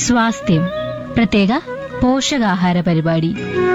സ്വാസ്ഥ്യം പ്രത്യേക പോഷകാഹാര പരിപാടി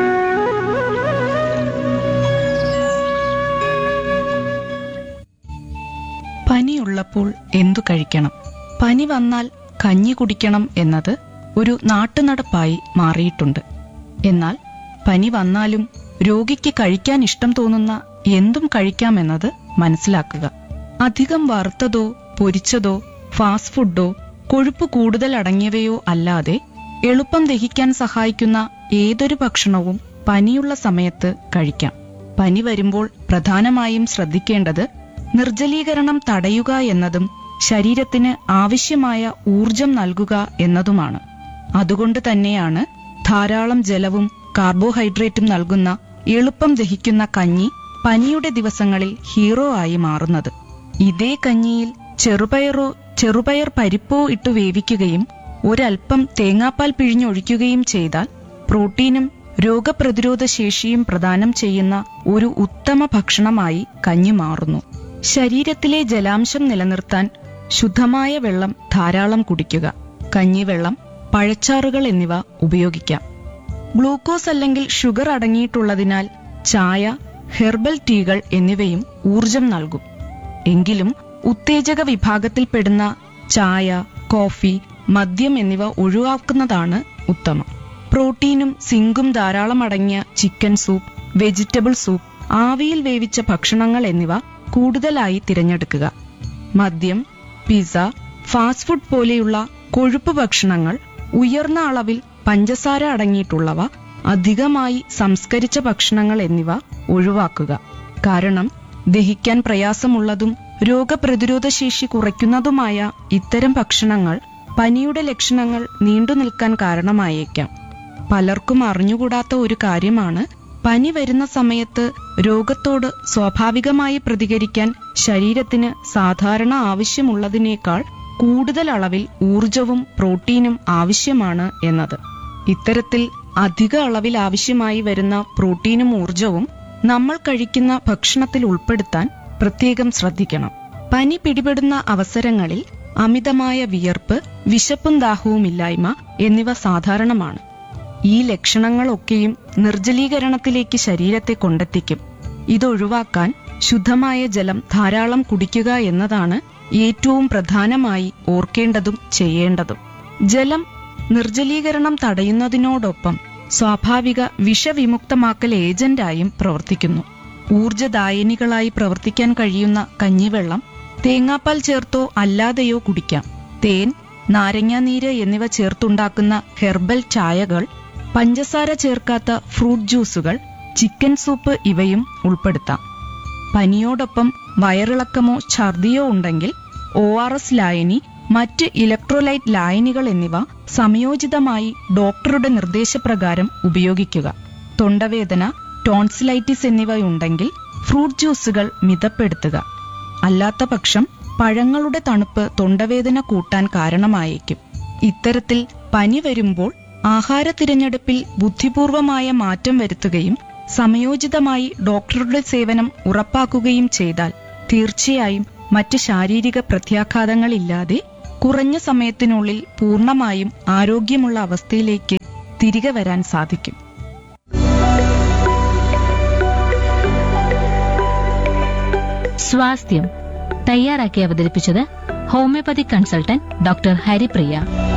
പനിയുള്ളപ്പോൾ എന്തു കഴിക്കണം പനി വന്നാൽ കഞ്ഞി കുടിക്കണം എന്നത് ഒരു നാട്ടുനടപ്പായി മാറിയിട്ടുണ്ട് എന്നാൽ പനി വന്നാലും രോഗിക്ക് കഴിക്കാൻ ഇഷ്ടം തോന്നുന്ന എന്തും കഴിക്കാമെന്നത് മനസ്സിലാക്കുക അധികം വറുത്തതോ പൊരിച്ചതോ ഫാസ്റ്റ് ഫുഡോ കൊഴുപ്പ് കൂടുതൽ അടങ്ങിയവയോ അല്ലാതെ എളുപ്പം ദഹിക്കാൻ സഹായിക്കുന്ന ഏതൊരു ഭക്ഷണവും പനിയുള്ള സമയത്ത് കഴിക്കാം പനി വരുമ്പോൾ പ്രധാനമായും ശ്രദ്ധിക്കേണ്ടത് നിർജ്ജലീകരണം തടയുക എന്നതും ശരീരത്തിന് ആവശ്യമായ ഊർജം നൽകുക എന്നതുമാണ് അതുകൊണ്ട് തന്നെയാണ് ധാരാളം ജലവും കാർബോഹൈഡ്രേറ്റും നൽകുന്ന എളുപ്പം ദഹിക്കുന്ന കഞ്ഞി പനിയുടെ ദിവസങ്ങളിൽ ഹീറോ ആയി മാറുന്നത് ഇതേ കഞ്ഞിയിൽ ചെറുപയറോ ചെറുപയർ പരിപ്പോ ഇട്ടു വേവിക്കുകയും ഒരൽപ്പം തേങ്ങാപ്പാൽ പിഴിഞ്ഞൊഴിക്കുകയും ചെയ്താൽ പ്രോട്ടീനും രോഗപ്രതിരോധ ശേഷിയും പ്രദാനം ചെയ്യുന്ന ഒരു ഉത്തമ ഭക്ഷണമായി കഞ്ഞി മാറുന്നു ശരീരത്തിലെ ജലാംശം നിലനിർത്താൻ ശുദ്ധമായ വെള്ളം ധാരാളം കുടിക്കുക കഞ്ഞിവെള്ളം പഴച്ചാറുകൾ എന്നിവ ഉപയോഗിക്കാം ഗ്ലൂക്കോസ് അല്ലെങ്കിൽ ഷുഗർ അടങ്ങിയിട്ടുള്ളതിനാൽ ചായ ഹെർബൽ ടീകൾ എന്നിവയും ഊർജം നൽകും എങ്കിലും ഉത്തേജക വിഭാഗത്തിൽപ്പെടുന്ന ചായ കോഫി മദ്യം എന്നിവ ഒഴിവാക്കുന്നതാണ് ഉത്തമം പ്രോട്ടീനും സിങ്കും ധാരാളം അടങ്ങിയ ചിക്കൻ സൂപ്പ് വെജിറ്റബിൾ സൂപ്പ് ആവിയിൽ വേവിച്ച ഭക്ഷണങ്ങൾ എന്നിവ കൂടുതലായി തിരഞ്ഞെടുക്കുക മദ്യം പിസ ഫാസ്റ്റ് ഫുഡ് പോലെയുള്ള കൊഴുപ്പ് ഭക്ഷണങ്ങൾ ഉയർന്ന അളവിൽ പഞ്ചസാര അടങ്ങിയിട്ടുള്ളവ അധികമായി സംസ്കരിച്ച ഭക്ഷണങ്ങൾ എന്നിവ ഒഴിവാക്കുക കാരണം ദഹിക്കാൻ പ്രയാസമുള്ളതും രോഗപ്രതിരോധ ശേഷി കുറയ്ക്കുന്നതുമായ ഇത്തരം ഭക്ഷണങ്ങൾ പനിയുടെ ലക്ഷണങ്ങൾ നീണ്ടു നിൽക്കാൻ കാരണമായേക്കാം പലർക്കും അറിഞ്ഞുകൂടാത്ത ഒരു കാര്യമാണ് പനി വരുന്ന സമയത്ത് രോഗത്തോട് സ്വാഭാവികമായി പ്രതികരിക്കാൻ ശരീരത്തിന് സാധാരണ ആവശ്യമുള്ളതിനേക്കാൾ കൂടുതൽ അളവിൽ ഊർജവും പ്രോട്ടീനും ആവശ്യമാണ് എന്നത് ഇത്തരത്തിൽ അധിക അളവിൽ ആവശ്യമായി വരുന്ന പ്രോട്ടീനും ഊർജവും നമ്മൾ കഴിക്കുന്ന ഭക്ഷണത്തിൽ ഉൾപ്പെടുത്താൻ പ്രത്യേകം ശ്രദ്ധിക്കണം പനി പിടിപെടുന്ന അവസരങ്ങളിൽ അമിതമായ വിയർപ്പ് വിശപ്പും ദാഹവുമില്ലായ്മ എന്നിവ സാധാരണമാണ് ഈ ലക്ഷണങ്ങളൊക്കെയും നിർജ്ജലീകരണത്തിലേക്ക് ശരീരത്തെ കൊണ്ടെത്തിക്കും ഇതൊഴിവാക്കാൻ ശുദ്ധമായ ജലം ധാരാളം കുടിക്കുക എന്നതാണ് ഏറ്റവും പ്രധാനമായി ഓർക്കേണ്ടതും ചെയ്യേണ്ടതും ജലം നിർജ്ജലീകരണം തടയുന്നതിനോടൊപ്പം സ്വാഭാവിക വിഷവിമുക്തമാക്കൽ ഏജന്റായും പ്രവർത്തിക്കുന്നു ഊർജദായനികളായി പ്രവർത്തിക്കാൻ കഴിയുന്ന കഞ്ഞിവെള്ളം തേങ്ങാപ്പാൽ ചേർത്തോ അല്ലാതെയോ കുടിക്കാം തേൻ നാരങ്ങാനീര് എന്നിവ ചേർത്തുണ്ടാക്കുന്ന ഹെർബൽ ചായകൾ പഞ്ചസാര ചേർക്കാത്ത ഫ്രൂട്ട് ജ്യൂസുകൾ ചിക്കൻ സൂപ്പ് ഇവയും ഉൾപ്പെടുത്താം പനിയോടൊപ്പം വയറിളക്കമോ ഛർദിയോ ഉണ്ടെങ്കിൽ ഒ ആർ എസ് ലായനി മറ്റ് ഇലക്ട്രോലൈറ്റ് ലായനികൾ എന്നിവ സമയോചിതമായി ഡോക്ടറുടെ നിർദ്ദേശപ്രകാരം ഉപയോഗിക്കുക തൊണ്ടവേദന ടോൺസിലൈറ്റിസ് എന്നിവയുണ്ടെങ്കിൽ ഫ്രൂട്ട് ജ്യൂസുകൾ മിതപ്പെടുത്തുക അല്ലാത്ത പക്ഷം പഴങ്ങളുടെ തണുപ്പ് തൊണ്ടവേദന കൂട്ടാൻ കാരണമായേക്കും ഇത്തരത്തിൽ പനി വരുമ്പോൾ ആഹാര തിരഞ്ഞെടുപ്പിൽ ബുദ്ധിപൂർവമായ മാറ്റം വരുത്തുകയും സമയോചിതമായി ഡോക്ടറുടെ സേവനം ഉറപ്പാക്കുകയും ചെയ്താൽ തീർച്ചയായും മറ്റ് ശാരീരിക പ്രത്യാഘാതങ്ങളില്ലാതെ കുറഞ്ഞ സമയത്തിനുള്ളിൽ പൂർണ്ണമായും ആരോഗ്യമുള്ള അവസ്ഥയിലേക്ക് തിരികെ വരാൻ സാധിക്കും സ്വാസ്ഥ്യം തയ്യാറാക്കി അവതരിപ്പിച്ചത് ഹോമിയോപ്പതി കൺസൾട്ടന്റ് ഡോക്ടർ ഹരിപ്രിയ